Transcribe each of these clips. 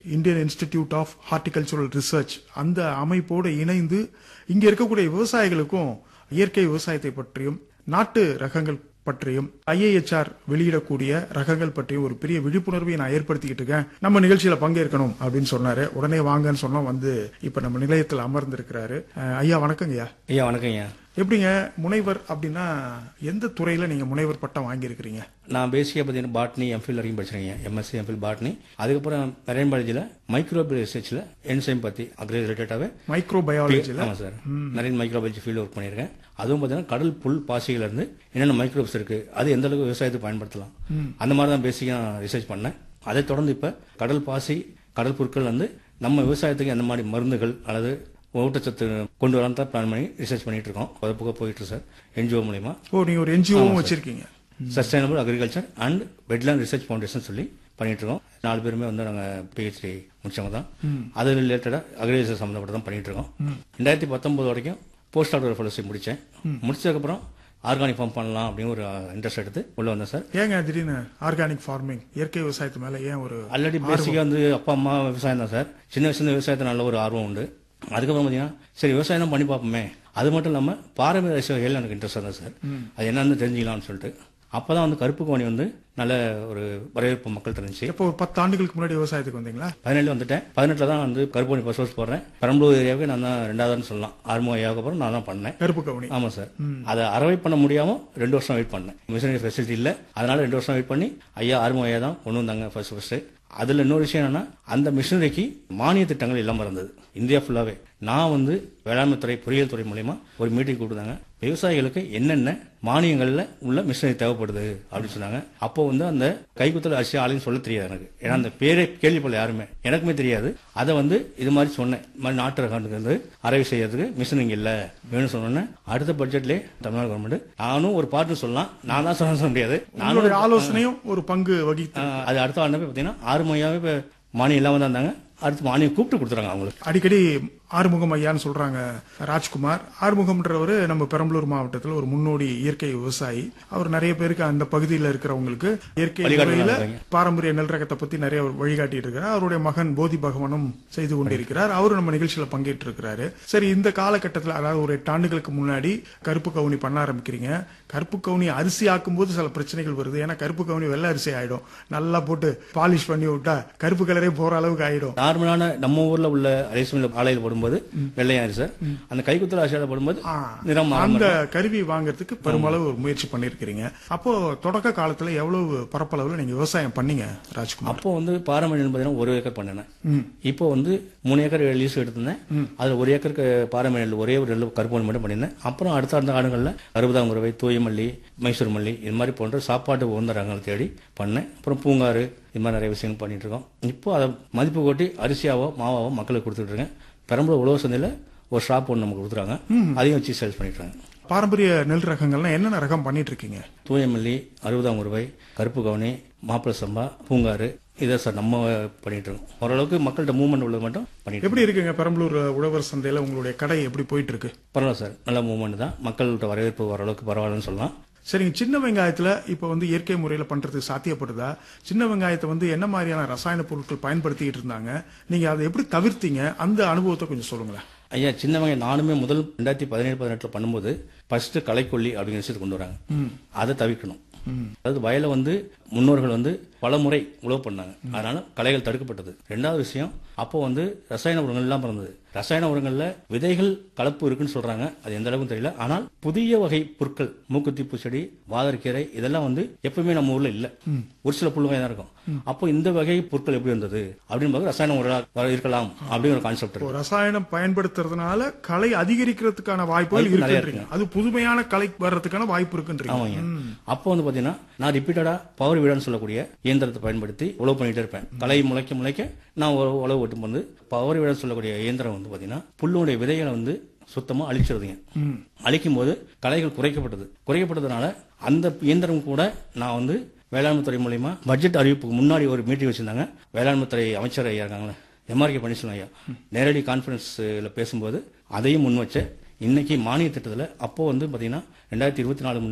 Indian institute of horticultural research அந்த அமைப்போடு இணைந்து இங்க இருக்கக்கூடிய விவசாயிகளுக்கும் இயற்கை விவசாயத்தை பற்றியும் நாட்டு ரகங்கள் பற்றியும் ஐஏஹெச்ஆர் வெளியிடக்கூடிய ரகங்கள் பற்றியும் ஒரு பெரிய விழிப்புணர்வை நான் ஏற்படுத்திக்கிட்டு இருக்கேன் நம்ம நிகழ்ச்சியில பங்கேற்கணும் அப்படின்னு சொன்னாரு உடனே வாங்கன்னு சொன்னோம் வந்து இப்ப நம்ம நிலையத்தில் அமர்ந்திருக்கிறாரு அஹ், ஐயா வணக்கங்க ஐயா ஐயா வணக்கம் ஐயா எப்படிங்க முனைவர் அப்படின்னா எந்த துறையில நீங்க முனைவர் பட்டம் வாங்கியிருக்கிறீங்க நான் பேசிக்காக பார்த்தீங்கன்னா பாட்னி எம்ஃபில் வரைக்கும் படிச்சிருக்கேன் எம்எஸ்சி எம்ஃபில் பாட்னி அதுக்கப்புறம் மெரைன் பாலாஜியில் மைக்ரோபி ரிசர்ச்சில் என்சைம் பற்றி அக்ரி ரிலேட்டடாகவே மைக்ரோ பயாலஜில ஆமாம் சார் நிறைய மைக்ரோபாலஜி ஃபீல்டு ஒர்க் பண்ணியிருக்கேன் அதுவும் பார்த்தீங்கன்னா கடல் புல் பாசிகள் இருந்து என்னென்ன மைக்ரோப்ஸ் இருக்கு அது எந்த அளவுக்கு விவசாயத்துக்கு பயன்படுத்தலாம் அந்த மாதிரி தான் பேசிக்காக நான் ரிசர்ச் பண்ணேன் அதை தொடர்ந்து இப்போ கடல் பாசி கடல் புற்கள் வந்து நம்ம விவசாயத்துக்கு எந்த மாதிரி மருந்துகள் அல்லது ஊட்டச்சத்து கொண்டு வரலாம் தான் பிளான் பண்ணி ரிசர்ச் பண்ணிட்டு இருக்கோம் அது பக்கம் போயிட்டு இருக்கு சார் என்ஜிஓ மூலியமா ஓ நீங்க ஒரு என்ஜிஓவும் வச்சிருக்கீங்க sustainable agriculture and wetland research foundation சொல்லி பண்ணிட்டு இருக்கோம் நாலு பேருமே வந்து நாங்கள் பிஹெச்டி முடிச்சவங்க தான் அது ரிலேட்டடாக அக்ரிகல்ச்சர் சம்மந்தப்பட்டு தான் பண்ணிட்டு இருக்கோம் ரெண்டாயிரத்தி பத்தொன்பது வரைக்கும் போஸ்ட் ஆர்டர் ஃபெலோஷிப் முடித்தேன் முடிச்சதுக்கப்புறம் ஆர்கானிக் ஃபார்ம் பண்ணலாம் அப்படின்னு ஒரு இன்ட்ரெஸ்ட் எடுத்து உள்ள வந்தேன் சார் ஏங்க திடீர்னு ஆர்கானிக் ஃபார்மிங் இயற்கை விவசாயத்து மேல ஏன் ஒரு ஆல்ரெடி பேசிக்காக வந்து அப்பா அம்மா விவசாயம் தான் சார் சின்ன வயசுல விவசாயத்தில் நல்ல ஒரு ஆர்வம் உண்டு அதுக்கப்புறம் பார்த்தீங்கன்னா சரி விவசாயம் தான் பண்ணி பார்ப்போமே அது மட்டும் இல்லாமல் பாரம்பரிய அரசியல் எனக்கு இன்ட்ரெஸ்ட் தான் சார் அது என்னன்னு தெரிஞ்சுக்கலாம்னு சொல்லிட்டு அப்போ தான் வந்து கருப்பு கோணி வந்து நல்ல ஒரு வரவேற்பு மக்கள் தெரிஞ்சு எப்போ ஒரு பத்து ஆண்டுகளுக்கு முன்னாடி விவசாயத்துக்கு வந்தீங்களா பதினேழு வந்துட்டேன் பதினெட்டில் தான் வந்து கருப்பு கோணி ஃபர்ஸ்ட் போடுறேன் பெரம்பலூர் ஏரியாவுக்கு நான் தான் ரெண்டாவதுன்னு சொல்லலாம் ஆறுமுக ஏரியாவுக்கு அப்புறம் நான் தான் பண்ணேன் கருப்பு கவுனி ஆமாம் சார் அதை அறவை பண்ண முடியாம ரெண்டு வருஷம் வெயிட் பண்ணேன் மிஷினரி ஃபெசிலிட்டி இல்லை அதனால ரெண்டு வருஷம் வெயிட் பண்ணி ஐயா ஆறுமுக ஐயா தான் கொண்டு வந்தாங்க ஃபர்ஸ்ட் ஃபர்ஸ்ட் அதில் இன்னொரு விஷயம் என்னன்னா அந்த மிஷினரிக்கு மானிய திட்டங்கள் இல்லாமல் இருந்தது இந்தியா ஃபுல்லாவே நான் வந்து வேளாண்மை துறை பொறியியல் துறை மூலயமா ஒரு மீட்டிங் கூப்பிட்டாங்க விவசாயிகளுக்கு என்னென்ன மானியங்கள்ல உள்ள மிஷினரி தேவைப்படுது அப்படின்னு சொன்னாங்க அப்போ வந்து அந்த கைக்குத்தல் அரிசி ஆளுன்னு சொல்ல தெரியாது எனக்கு ஏன்னா அந்த பேரே கேள்விப்படல யாருமே எனக்குமே தெரியாது அதை வந்து இது மாதிரி சொன்னேன் இது மாதிரி நாட்டு ரகத்துக்கு வந்து அரைவு செய்யறதுக்கு மிஷின் இங்க இல்ல வேணும்னு சொன்னோன்னே அடுத்த பட்ஜெட்லேயே தமிழ்நாடு கவர்மெண்ட் நானும் ஒரு பார்ட்னு சொல்லலாம் நான் தான் சொல்ல சொல்ல முடியாது நானும் உங்களுடைய ஆலோசனையும் ஒரு பங்கு வகித்து ஆஹ், அது அடுத்த ஆண்டு பார்த்தீங்கன்னா ஆறு மையாவே இப்போ மானியம் இல்லாமல் தான் இருந்தாங்க அடுத்து மானியம் கூப்பிட்டு கொடுத்துறாங்க அவங்களுக்கு அடிக்கடி ஆறுமுகம் ஐயான்னு சொல்றாங்க ராஜ்குமார் ஆறுமுகம்ன்றவர் நம்ம பெரம்பலூர் மாவட்டத்தில் ஒரு முன்னோடி இயற்கை விவசாயி அவர் நிறைய பேருக்கு அந்த பகுதியில் இருக்கிறவங்களுக்கு இயற்கை வழிகாட்டுதல் முறையில நடத்துறாங்க. பாரம்பரிய நெல் ரகத்தை பத்தி நிறைய அவர் வழிகாட்டிட்டு இருக்கிறார் அவருடைய மகன் போதி பகவானும் செய்து கொண்டிருக்கிறார் அவரும் நம்ம நிகழ்ச்சியில பங்கேற்று இருக்கிறாரு சரி இந்த காலகட்டத்தில் அதாவது ஒரு எட்டு ஆண்டுகளுக்கு முன்னாடி கருப்பு கவுனி பண்ண ஆரம்பிக்கிறீங்க கருப்பு கவுனி அரிசி ஆக்கும் போது சில பிரச்சனைகள் வருது ஏன்னா கருப்பு கவுனி வெள்ளை அரிசி ஆயிடும் நல்லா போட்டு பாலிஷ் பண்ணி விட்டா கருப்பு கலரே போற அளவுக்கு ஆயிடும் நார்மலான நம்ம ஊர்ல உள்ள அரிசி மில் ஆலையில் போடும்போது வெள்ளையாரு சார் அந்த கைக்குத்தல் அரிசியால போடும்போது ஆ. நிறம் மாறும் அந்த கருவி வாங்குறதுக்கு பெருமளவு ஒரு முயற்சி பண்ணிருக்கிறீங்க அப்போ தொடக்க காலத்துல எவ்வளவு பரப்பளவுல நீங்க விவசாயம் பண்ணீங்க ராஜ்குமார் அப்போ வந்து பாரம்பரியம் பார்த்தீங்கன்னா ஒரு ஏக்கர் பண்ணினேன் இப்போ வந்து மூணு ஏக்கர் லீஸ் எடுத்திருந்தேன் அதுல ஒரு ஏக்கருக்கு பாரம்பரிய நெல் ஒரே ஒரு நெல் கருப்பு நெல் மட்டும் பண்ணியிருந்தேன் அப்புறம் அடுத்த அடுத்த காலங்களில் அறுபதாம் குறவை தூய மல்லி மைசூர் மல்லி இது மாதிரி போன்ற சாப்பாட்டு உகந்த ரகங்களை தேடி பண்ணேன் அப்புறம் பூங்காறு இது மாதிரி நிறைய விஷயங்கள் பண்ணிட்டு இருக்கோம் இப்போ அதை மதிப்பு கூட்டி அரிசியாவோ மாவாவோ மக்களுக்கு கொடுத்துட்டு இருக்கேன் பெரம்பலூர் உழவு சந்தையில் ஒரு ஷாப் ஒன்று நமக்கு கொடுத்துறாங்க அதையும் வச்சு சேல்ஸ் பண்ணிட்டு இருக்காங்க பாரம்பரிய நெல் ரகங்கள்லாம் என்னென்ன ரகம் பண்ணிட்டு இருக்கீங்க தூயமல்லி அறுபதாம் உருவை கருப்பு கவுனி மாப்பிள சம்பா பூங்காறு இதை சார் நம்ம பண்ணிட்டு இருக்கோம் ஓரளவுக்கு மக்கள்கிட்ட மூவ்மெண்ட் உள்ளது மட்டும் பண்ணிட்டு இருக்கோம். எப்படி இருக்குங்க பெரம்பலூர் உழவர் சந்தையில உங்களுடைய கடை எப்படி போயிட்டு இருக்கு பரவாயில்ல சார் நல்ல மூவ்மெண்ட் தான் மக்கள்கிட்ட வரவேற்பு ஓரளவுக்கு பரவாயில்லன்னு சொல்லலாம் சரிங்க சின்ன வெங்காயத்துல இப்ப வந்து இயற்கை முறையில பண்றதுக்கு சாத்தியப்படுதா சின்ன வெங்காயத்தை வந்து என்ன மாதிரியான ரசாயன பொருட்கள் பயன்படுத்திக்கிட்டு இருந்தாங்க நீங்க அதை எப்படி தவிர்த்தீங்க அந்த அனுபவத்தை கொஞ்சம் சொல்லுங்களேன் ஐயா சின்னவங்க நானுமே முதல் ரெண்டாயிரத்தி பதினேழு பதினெட்டுல பண்ணும்போது ஃபர்ஸ்ட் களைக்கொல்லி அப்படிங்கிற விஷயத்தை கொண்டு வராங்க அதை தவிர்க்கணும் அதாவது வயலை வந்து முன்னோர்கள் வந்து பல முறை உழவு பண்ணாங்க அதனால களைகள் தடுக்கப்பட்டது ரெண்டாவது விஷயம் அப்போ வந்து ரசாயன உரங்கள் எல்லாம் பிறந்தது ரசாயன உரங்கள்ல விதைகள் கலப்பு இருக்குன்னு சொல்றாங்க அது எந்த அளவுக்கு தெரியல ஆனால் புதிய வகை புற்கள் மூக்குத்தி பூச்செடி வாதற்கீரை இதெல்லாம் வந்து எப்பவுமே நம்ம ஊர்ல இல்ல ஒரு சில புல் வகை தான் இருக்கும் அப்போ இந்த வகை புற்கள் எப்படி வந்தது அப்படின்னு பார்க்க ரசாயன உரம் இருக்கலாம் அப்படிங்கிற ஒரு கான்செப்ட் இப்போ ரசாயனம் பயன்படுத்துறதுனால களை அதிகரிக்கிறதுக்கான வாய்ப்புகள் வாய்ப்பு நிறைய இருக்குன்றீங்க அது புதுமையான களை வர்றதுக்கான வாய்ப்பு இருக்குன்றீங்க ஆமாங்க அப்போ வந்து பாத்தீங்கன்னா நான் ரிப்பீட்டடா பவர் வீடான்னு சொல்லக்கூடிய இயந்திரத்தை பயன்படுத்தி உழவு பண்ணிட்டே இருப்பேன் களை முளைக்க முளைக்க நான் உழவு உழவு ஓட்டும் வந்து பவர் வீடான்னு சொல்லக்கூடிய இயந்திரம் வந்து பாத்தீங்கன்னா புல்லுடைய விதைகளை வந்து சுத்தமா அழிச்சிருதுங்க அழிக்கும் போது களைகள் குறைக்கப்பட்டது குறைக்கப்பட்டதுனால அந்த இயந்திரம் கூட நான் வந்து வேளாண்மை துறை மூலியமா பட்ஜெட் அறிவிப்புக்கு முன்னாடி ஒரு மீட்டிங் வச்சிருந்தாங்க வேளாண்மை துறை அமைச்சர் ஐயா இருக்காங்களே எம்ஆர்கே பன்னீர்செல்வம் ஐயா நேரடி கான்ஃபரன்ஸ்ல பேசும்போது அதையும் முன் வச்சேன் இன்னைக்கு மானிய திட்டத்தில் அப்போ வந்து பாத்தீங்கன்னா ரெண்டாயிரத்தி இருபத்தி நாலு முன்னாடி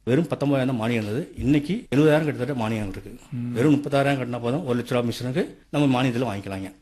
வெறும் பத்தொன்பதாயிரம் தான் மானியம் இருந்தது இன்னைக்கு எழுபதாயிரம் கிட்டத்தட்ட மானியம் இருக்கு வெறும் முப்பத்தாயிரம் கட்டினா போதும் ஒரு லட்ச ரூபா மிஷினுக்கு நம்ம மானியத்தில் வாங்கிக்கலாங்க